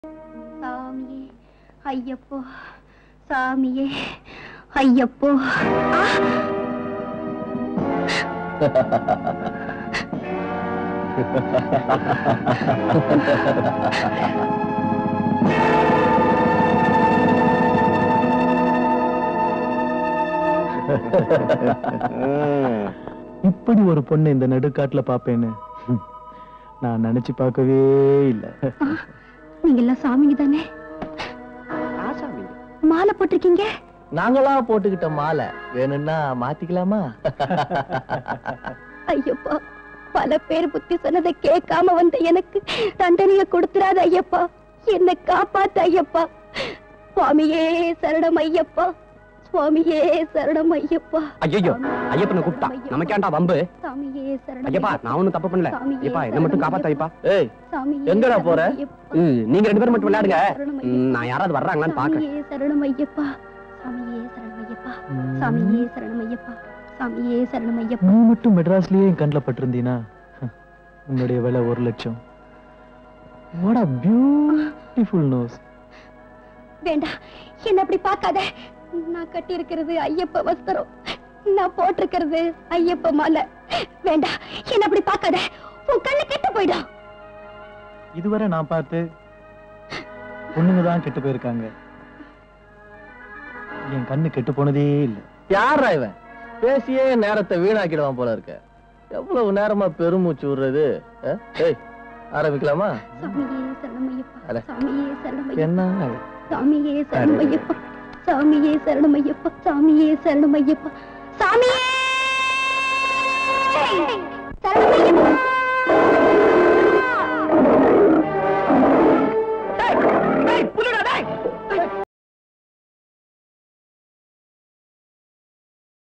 சாமியே ஐயப்போ சாமியே ஐயப்போ ஆ! இப்படி ஒரு பொண்ணு இந்த நடுக்காட்டுல பாப்பேன்னு ஹம், நான் நினைச்சு பார்க்கவே இல்ல நீங்க எல்லாம் சாமிங்க தானே மாலை போட்டிருக்கீங்க நாங்களா போட்டுக்கிட்ட மாலை வேணும்னா மாத்திக்கலாமா ஐயப்பா பல பேர் புத்தி சொன்னதை கேட்காம வந்த எனக்கு தண்டனைய கொடுத்துறாத ஐயப்பா என்னை காப்பாத்து ஐயப்பா சுவாமியே சரணம் ஐயப்பா சுவாமியே சரணம் ஐயப்பா ஐயோ ஐயப்பனை கூப்பிட்டா நமக்கேண்டா வம்பு சாமியே சரணம் ஐயப்பா நான் ஒண்ணும் தப்பு பண்ணல சாமியே ஐயப்பா என்ன மட்டும் காப்பாத்த ஐயப்பா ஏய் சாமியே எங்கடா சரணம் போற? ஐயப்பா. ம், நீங்க ரெண்டு பேரும் மட்டும் விளையாடுங்க சரணம் ம், ஐயப்பா. நான் யாராவது வர்றாங்களான்னு பாக்குறேன் சாமியே சரணம் ஐயப்பா சாமியே சரணம் ஐயப்பா சாமியே சரணம் ஐயப்பா சாமியே சரணம் ஐயப்பா நீ மட்டும் மெட்ராஸ்லயே என் கண்ணில் பட்டிருந்தீனா ஹம், உன்னுடைய விலை ஒரு லட்சம் வாட் அ பியூட்டிஃபுல் நோஸ் வேண்டாம் என்ன அப்படி பார்க்காத நான் கட்டி இருக்கிறது ஐயப்ப வஸ்திரம் நான் போட்டிருக்கிறது ஐயப்ப மாலை வேண்டாம் என்ன அப்படி பார்க்காத உன் கண்ணு கெட்டு போயிடும் இதுவரை நான் பார்த்து பொண்ணுங்க தான் கெட்டு போயிருக்காங்க என் கண்ணு கெட்டு போனதே இல்லை யாரா இவன் பேசியே நேரத்தை வீணாக்கிடுவான் போல இருக்க எவ்வளவு நேரமா பெருமூச்சு விடுறது அஹ்? ஏய் ஆரம்பிக்கலாமா சாமியே சரணம் ஐயப்பா அட. சாமியே சரணம் ஐயப்பா என்ன சாமியே சரணம் ஐயப்பா சாமியே சரணம் ஐயப்பா சாமியே சரணம் ஐயப்பா சாமியே சரணம் ஐயப்பா